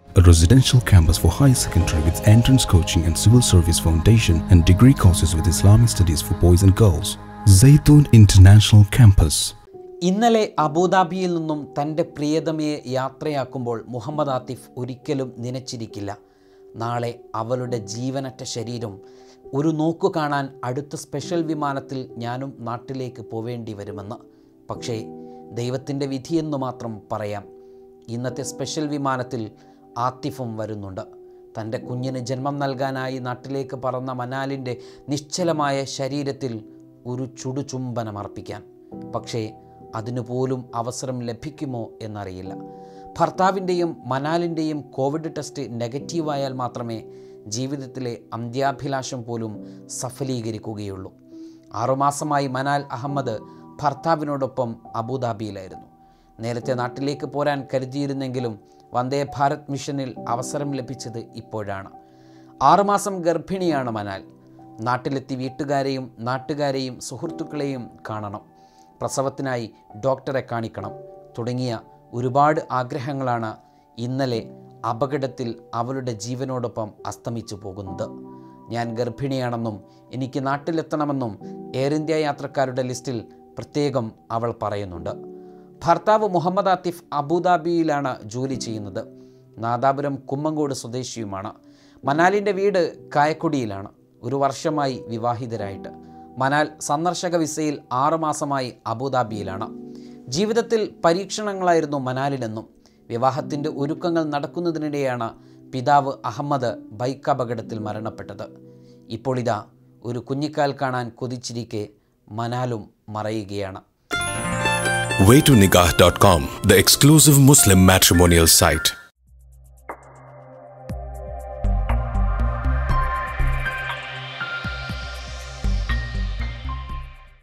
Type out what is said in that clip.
a residential campus for higher secondary with entrance coaching and civil service foundation and degree courses with Islamic studies for boys and girls. Zaytun International Campus. ഇന്നലെ അബുദാബിയിൽ നിന്നും തൻ്റെ പ്രിയതമയെ യാത്രയാക്കുമ്പോൾ മുഹമ്മദ് ആത്തിഫ് ഒരിക്കലും നനച്ചിരിക്കില്ല നാളെ അവളുടെ ജീവനറ്റ ശരീരം ഒരു നോക്കു കാണാൻ അടുത്ത സ്പെഷ്യൽ വിമാനത്തിൽ ഞാനും നാട്ടിലേക്ക് പോവേണ്ടി വരുമെന്ന് പക്ഷേ ദൈവത്തിൻ്റെ വിധിയെന്നു മാത്രം പറയാം ഇന്നത്തെ സ്പെഷ്യൽ വിമാനത്തിൽ ആത്തിഫും വരുന്നുണ്ട് തൻ്റെ കുഞ്ഞിന് ജന്മം നൽകാനായി നാട്ടിലേക്ക് പറന്ന മനാലിൻ്റെ നിശ്ചലമായ ശരീരത്തിൽ ഒരു ചുടുചുംബനം അർപ്പിക്കാൻ പക്ഷേ അതിനുപോലും അവസരം ലഭിക്കുമോ എന്നറിയില്ല ഭർത്താവിൻ്റെയും മനാലിൻ്റെയും കോവിഡ് ടെസ്റ്റ് നെഗറ്റീവായാൽ മാത്രമേ ജീവിതത്തിലെ അന്ത്യാഭിലാഷം പോലും സഫലീകരിക്കുകയുള്ളൂ ആറുമാസമായി മനാൽ അഹമ്മദ് ഭർത്താവിനോടൊപ്പം അബുദാബിയിലായിരുന്നു നേരത്തെ നാട്ടിലേക്ക് പോരാൻ കരുതിയിരുന്നെങ്കിലും വന്ദേ ഭാരത് മിഷനിൽ അവസരം ലഭിച്ചത് ഇപ്പോഴാണ് ആറുമാസം ഗർഭിണിയാണ് മനാൽ നാട്ടിലെത്തി വീട്ടുകാരെയും നാട്ടുകാരെയും സുഹൃത്തുക്കളെയും കാണണം പ്രസവത്തിനായി ഡോക്ടറെ കാണിക്കണം തുടങ്ങിയ ഒരുപാട് ആഗ്രഹങ്ങളാണ് ഇന്നലെ അപകടത്തിൽ അവളുടെ ജീവനോടൊപ്പം അസ്തമിച്ചു പോകുന്നത് ഞാൻ ഗർഭിണിയാണെന്നും എനിക്ക് നാട്ടിലെത്തണമെന്നും എയർ ഇന്ത്യ യാത്രക്കാരുടെ ലിസ്റ്റിൽ പ്രത്യേകം അവൾ പറയുന്നുണ്ട് ഭർത്താവ് മുഹമ്മദ് ആത്തിഫ് അബുദാബിയിലാണ് ജോലി ചെയ്യുന്നത് നാദാപുരം കുമ്മങ്കോട് സ്വദേശിയുമാണ് മനാലിൻ്റെ വീട് കായക്കൊടിയിലാണ് ഒരു വർഷമായി വിവാഹിതരായിട്ട് മനാൽ സന്ദർശക വിസയിൽ ആറുമാസമായി അബുദാബിയിലാണ് ജീവിതത്തിൽ പരീക്ഷണങ്ങളായിരുന്നു മനാലിലെന്നും വിവാഹത്തിൻ്റെ ഒരുക്കങ്ങൾ നടക്കുന്നതിനിടെയാണ് പിതാവ് അഹമ്മദ് ബൈക്ക് അപകടത്തിൽ മരണപ്പെട്ടത് ഇപ്പോൾ ഇതാ ഒരു കുഞ്ഞിക്കാൽ കാണാൻ കൊതിച്ചിരിക്കെ മനാലും മറയുകയാണ് waytonikah.com, the exclusive Muslim matrimonial site.